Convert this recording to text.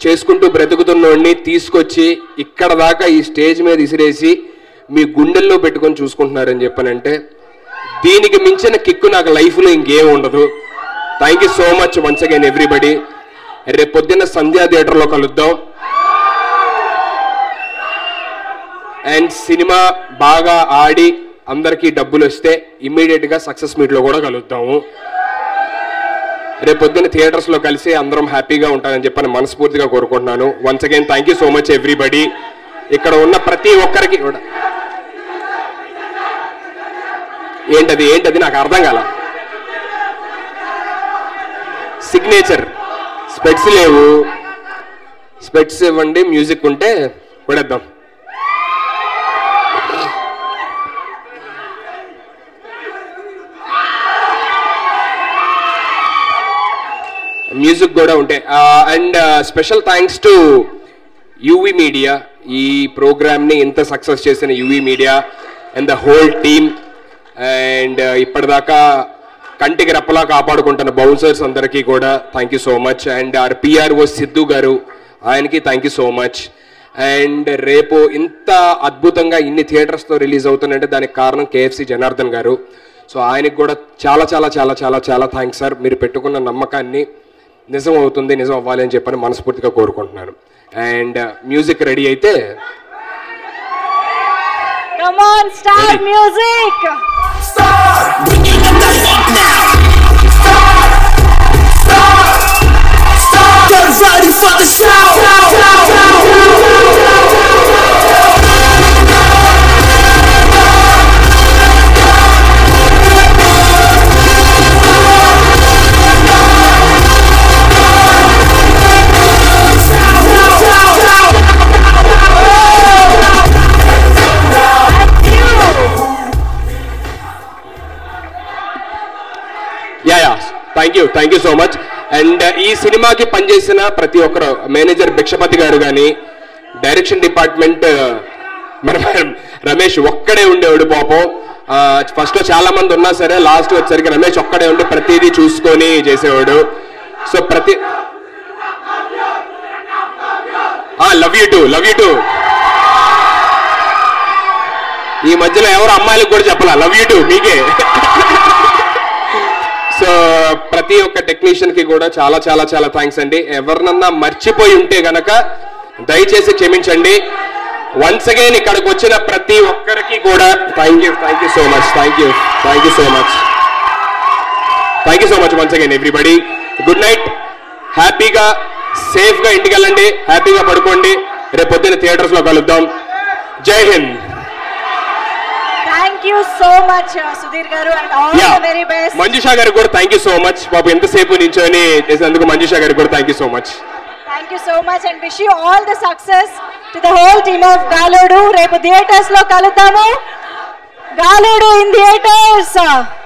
చేసుకుంటూ బ్రతుకుతున్నోడిని తీసుకొచ్చి ఇక్కడ దాకా ఈ స్టేజ్ మీద ఇసిరేసి మీ గుండెల్లో పెట్టుకొని చూసుకుంటున్నారని చెప్పానంటే దీనికి మించిన కిక్కు నాకు లైఫ్లో ఇంకేం ఉండదు thank you so much once again everybody రేపు పొద్దున్న సంధ్యా థియేటర్లో కలుద్దాం అండ్ సినిమా బాగా ఆడి అందరికీ డబ్బులు వస్తే ఇమ్మీడియట్ గా సక్సెస్ మీట్ లో కూడా కలుద్దాము రేపు పొద్దున్న థియేటర్స్ లో కలిసి అందరం హ్యాపీగా ఉంటానని చెప్పని మనస్ఫూర్తిగా కోరుకుంటున్నాను once again thank you so much everybody ఇక్కడ ఉన్న ప్రతి ఒక్కరికి కూడా ఏంటది ఏంటది నాకు అర్థం కాల సిగ్నేచర్ స్పెట్స్ లేవు స్పెట్స్ ఇవ్వండి మ్యూజిక్ ఉంటే కొడేద్దాం మ్యూజిక్ కూడా ఉంటాయి and special thanks to UV media ఈ ప్రోగ్రామ్ని ఇంత సక్సెస్ చేసిన UV media and the whole team and ఇప్పటిదాకా కంటికి రెప్పలా కాపాడుకుంటున్న బౌన్సర్స్ అందరికీ కూడా thank you so much and our PRO Siddhu garu ఆయనకి thank you so much and రేపు ఇంత అద్భుతంగా ఇన్ని థియేటర్స్తో రిలీజ్ అవుతుందంటే దానికి కారణం కేఎఫ్సి జనార్దన్ గారు సో ఆయనకి కూడా చాలా చాలా చాలా చాలా చాలా థ్యాంక్స్ సార్ మీరు పెట్టుకున్న నమ్మకాన్ని నిజం అవుతుంది నిజం అవ్వాలి అని చెప్పని మనస్ఫూర్తిగా కోరుకుంటున్నాను అండ్ మ్యూజిక్ రెడీ అయితే Come on, start music! Get ready for the show. Yeah yeah thank you thank you so much and ఈ సినిమాకి పనిచేసిన ప్రతి ఒక్కరు మేనేజర్ భిక్షపతి గారు కానీ డైరెక్షన్ డిపార్ట్మెంట్ మన రమేష్ ఒక్కడే ఉండేవాడు పాపం ఫస్ట్ చాలా మంది ఉన్నా సరే లాస్ట్ వచ్చేసరికి రమేష్ ఒక్కడే ఉండి ప్రతిదీ చూసుకొని చేసేవాడు సో ప్రతి love you too love you too ఈ మధ్యలో ఎవరు అమ్మాయిలకు కూడా చెప్పాలా లవ్ యూ టు మీకే సో ప్రతి ఒక్క టెక్నీషియన్ కి కూడా చాలా చాలా చాలా థ్యాంక్స్ అండి ఎవరినన్నా మర్చిపోయి ఉంటే గనక దయచేసి క్షమించండి వన్స్ అగైన్ ఇక్కడికి వచ్చిన ప్రతి ఒక్కరికి కూడా thank you thank you so much thank you thank you so much thank you so much once again everybody good night హ్యాపీగా సేఫ్ గా ఇంటికి వెళ్ళండి హ్యాపీగా పడుకోండి రేపు పొద్దున్న థియేటర్స్ లో కలుద్దాం Jai Hind Thank you so much, uh, Sudhir Garu, and all yeah the very best. Manjusha garu కూడా థ్యాంక్ యూ సో మచ్ బాబు ఎంతసేపు నించొని చేసినందుకు మంజుషా గారికి కూడా thank you so much Thank you so much and wish you all the success to the whole team of Galodu. రేపు theatres లో కలుద్దాము గాలోడు in theatres